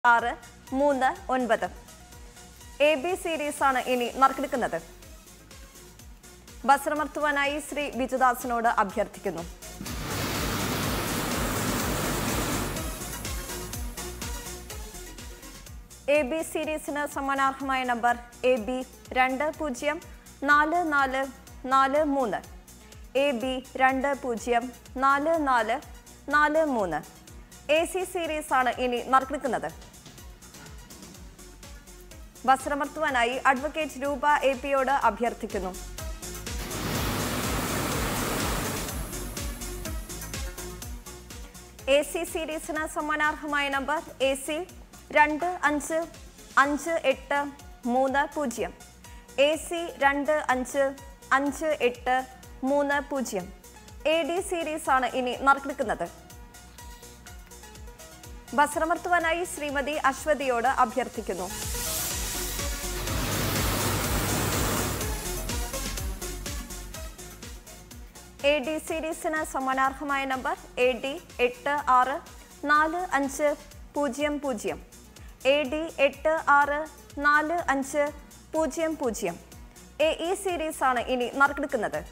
ആറ് മൂന്ന് ഒൻപത് എ ബി സീരീസാണ് ഇനി നറുക്കെടുക്കുന്നത് വസ്ത്രമർത്തുവാനായി ശ്രീ ബിജുദാസിനോട് അഭ്യർത്ഥിക്കുന്നു എ ബി സീരീസിന് സമ്മാനാർഹമായ നമ്പർ എ ബി രണ്ട് പൂജ്യം നാല് നാല് നാല് മൂന്ന് എ ബി രണ്ട് പൂജ്യം നാല് നാല് നാല് മൂന്ന് എ സി സീരീസാണ് ഇനി നറുക്കെടുക്കുന്നത് വസ്ത്രമർത്തുവാനായി അഡ്വക്കേറ്റ് രൂപ എ പിയോട് അഭ്യർത്ഥിക്കുന്നു എ സി സീരീസിന് സമ്മാനാർഹമായ നമ്പർ എ സി രണ്ട് അഞ്ച് അഞ്ച് എട്ട് മൂന്ന് പൂജ്യം എ സി രണ്ട് അഞ്ച് അഞ്ച് എട്ട് മൂന്ന് പൂജ്യം എ ഡി സീരീസാണ് ഇനി നറുക്കെടുക്കുന്നത് വസ്ത്രമർത്തുവാനായി ശ്രീമതി അശ്വതിയോട് അഭ്യർത്ഥിക്കുന്നു എ ഡി സീരീസിന് സമ്മാനാർഹമായ നമ്പർ എ ഡി എട്ട് ആറ് നാല് അഞ്ച് പൂജ്യം പൂജ്യം എ ഡി എട്ട് ആറ് നാല് അഞ്ച് പൂജ്യം പൂജ്യം എ ഇ സീരീസാണ് ഇനി നറുക്കെടുക്കുന്നത്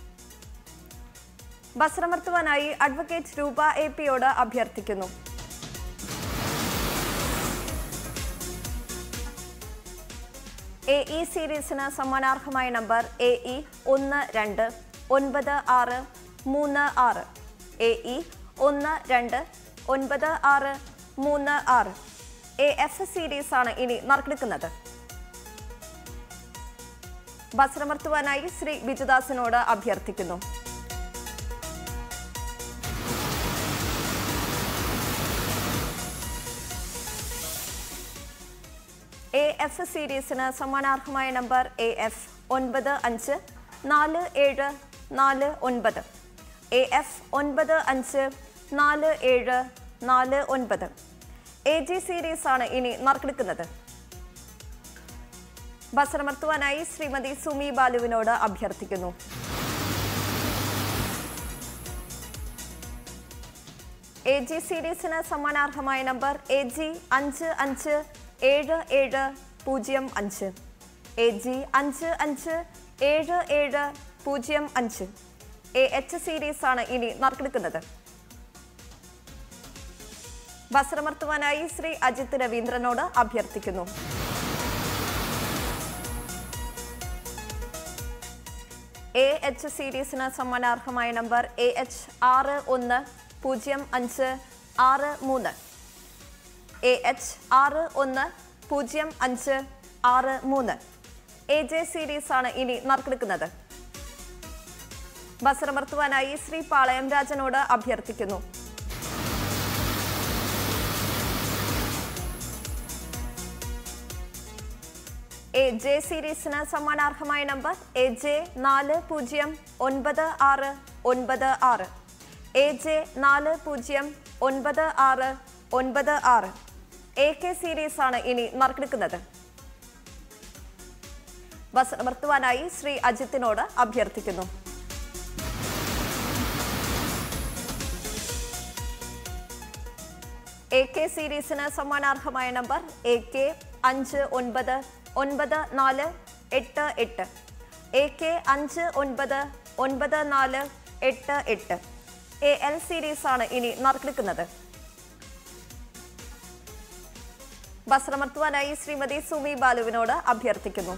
വസ്ത്രമർത്തുവാനായി അഡ്വക്കേറ്റ് രൂപ എ പിയോട് അഭ്യർത്ഥിക്കുന്നു എ ഇ സീരീസിന് സമ്മാനാർഹമായ നമ്പർ എ ഇ ഒന്ന് രണ്ട് ഒൻപത് ആറ് മൂന്ന് ആറ് എ ഇ ഒന്ന് രണ്ട് ഒൻപത് ആറ് മൂന്ന് ആറ് എ എഫ് സീരീസാണ് ഇനി നറുക്കെടുക്കുന്നത് വസ്ത്രമർത്തുവാനായി ശ്രീ ബിജുദാസിനോട് അഭ്യർത്ഥിക്കുന്നു എ എഫ് സീരീസിന് സമ്മാനാർഹമായ നമ്പർ എ എഫ് ഒൻപത് അഞ്ച് നാല് ഏഴ് നാല് ഒൻപത് എ എഫ് ഒൻപത് അഞ്ച് നാല് ഏഴ് നാല് ഒൻപത് എ ജി സീരീസാണ് ഇനി നറുക്കെടുക്കുന്നത് വസ്ത്രമർത്തുവാനായി ശ്രീമതി സുമി ബാലുവിനോട് അഭ്യർത്ഥിക്കുന്നു എ ജി സീരീസിന് സമ്മാനാർഹമായ നമ്പർ എ ജി അഞ്ച് അഞ്ച് ഏഴ് ഏഴ് പൂജ്യം അഞ്ച് എ ജി അഞ്ച് അഞ്ച് ഏഴ് ഏഴ് പൂജ്യം അഞ്ച് എ എച്ച് സീരീസാണ് ഇനി നറുക്കെടുക്കുന്നത് വസ്ത്രമർത്തുവാനായി ശ്രീ അജിത് രവീന്ദ്രനോട് അഭ്യർത്ഥിക്കുന്നു എ എച്ച് സീരീസിന് സമ്മാനാർഹമായ നമ്പർ എ എച്ച് ആറ് ഒന്ന് പൂജ്യം അഞ്ച് ആറ് മൂന്ന് എ എച്ച് ആറ് ഒന്ന് പൂജ്യം അഞ്ച് ആറ് മൂന്ന് എ ജെ സീരീസാണ് ഇനി നറുക്കെടുക്കുന്നത് വസ്ത്രമർത്തുവാനായി ശ്രീ പാളയം രാജനോട് അഭ്യർത്ഥിക്കുന്നു എ ജെ സീരീസിന് സമ്മാനാർഹമായ നമ്പർ എ ജെ നാല് പൂജ്യം ഒൻപത് ആറ് ഒൻപത് ആറ് എ ജെ നാല് പൂജ്യം ഒൻപത് ആറ് ഒൻപത് ആറ് എ കെ സീരീസാണ് ഇനി നറുക്കെടുക്കുന്നത് വസ്ത്രമർത്തുവാനായി ശ്രീ അജിത്തിനോട് അഭ്യർത്ഥിക്കുന്നു എ കെ സീരീസിന് സമ്മാനാർഹമായ നമ്പർ എ കെ അഞ്ച് ഒൻപത് ഒൻപത് നാല് എട്ട് എട്ട് എ കെ അഞ്ച് ഒൻപത് ഒൻപത് നാല് എട്ട് എട്ട് എ എൽ സീരീസാണ് ഇനി നറുക്കെടുക്കുന്നത് വസ്ത്രമർത്തുവാനായി ശ്രീമതി സുമി ബാലുവിനോട് അഭ്യർത്ഥിക്കുന്നു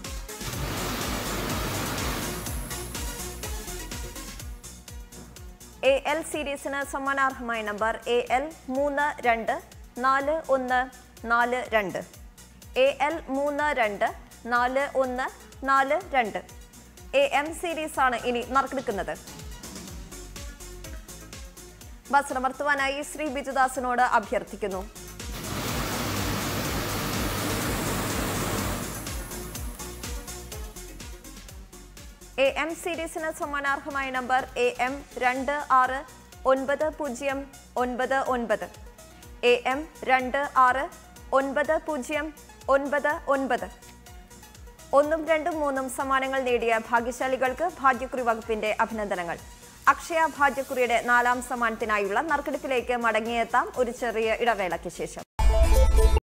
എ എൽ സീരീസിന് സമ്മാനാർഹമായ നമ്പർ എ എൽ മൂന്ന് രണ്ട് നാല് ഒന്ന് നാല് രണ്ട് എ എൽ മൂന്ന് രണ്ട് നാല് ഒന്ന് നാല് രണ്ട് എ എം സീരീസാണ് ഇനി നറുക്കെടുക്കുന്നത് വസ്ത്രമർത്തുവാനായി ശ്രീ ബിജുദാസിനോട് അഭ്യർത്ഥിക്കുന്നു എ എം സീരീസിന് സമ്മാനാർഹമായ നമ്പർ എ എം രണ്ട് ആറ് ഒൻപത് പൂജ്യം ഒൻപത് ഒൻപത് എ എം രണ്ട് ആറ് ഒൻപത് പൂജ്യം ഒൻപത് ഒൻപത് ഒന്നും രണ്ടും മൂന്നും സമ്മാനങ്ങൾ നേടിയ ഭാഗ്യശാലികൾക്ക് ഭാഗ്യക്കുറി വകുപ്പിന്റെ അഭിനന്ദനങ്ങൾ അക്ഷയ ഭാഗ്യക്കുറിയുടെ നാലാം സമ്മാനത്തിനായുള്ള നറുക്കെടുപ്പിലേക്ക് മടങ്ങിയെത്താം ഒരു ചെറിയ ഇടവേളയ്ക്ക് ശേഷം